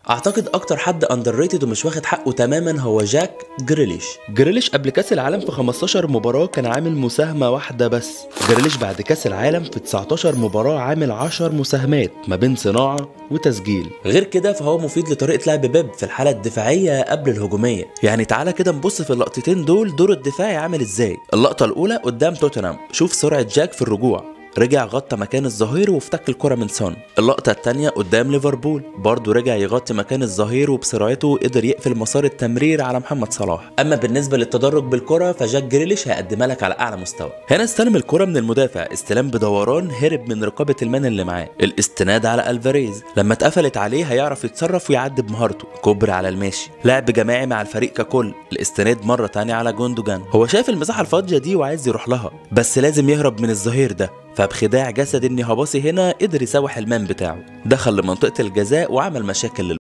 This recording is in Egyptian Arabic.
اعتقد اكتر حد اندر ريتد ومش واخد حقه تماما هو جاك جريليش جريليش قبل كاس العالم في 15 مباراه كان عامل مساهمه واحده بس جريليش بعد كاس العالم في 19 مباراه عامل 10 مساهمات ما بين صناعه وتسجيل غير كده فهو مفيد لطريقه لعب بيب في الحاله الدفاعيه قبل الهجوميه يعني تعالى كده نبص في اللقطتين دول دور الدفاعي عامل ازاي اللقطه الاولى قدام توتنهام شوف سرعه جاك في الرجوع رجع غطى مكان الظهير وافتك الكرة من سون اللقطة التانية قدام ليفربول برضه رجع يغطي مكان الظهير وبسرعته قدر يقفل مسار التمرير على محمد صلاح اما بالنسبة للتدرج بالكرة فجاك جريليش هيقدمها لك على اعلى مستوى هنا استلم الكرة من المدافع استلام بدوران هرب من رقابة المان اللي معاه الاستناد على الفاريز لما اتقفلت عليه هيعرف يتصرف ويعدي بمهارته كوبري على الماشي لعب جماعي مع الفريق ككل الاستناد مرة تانية على جوندوجان هو شايف المساحة الفاضية دي وعايز يروح لها بس لازم يهرب من الظهير ده فبخداع جسد النهاباسي هنا قدر يسوح المان بتاعه دخل لمنطقة الجزاء وعمل مشاكل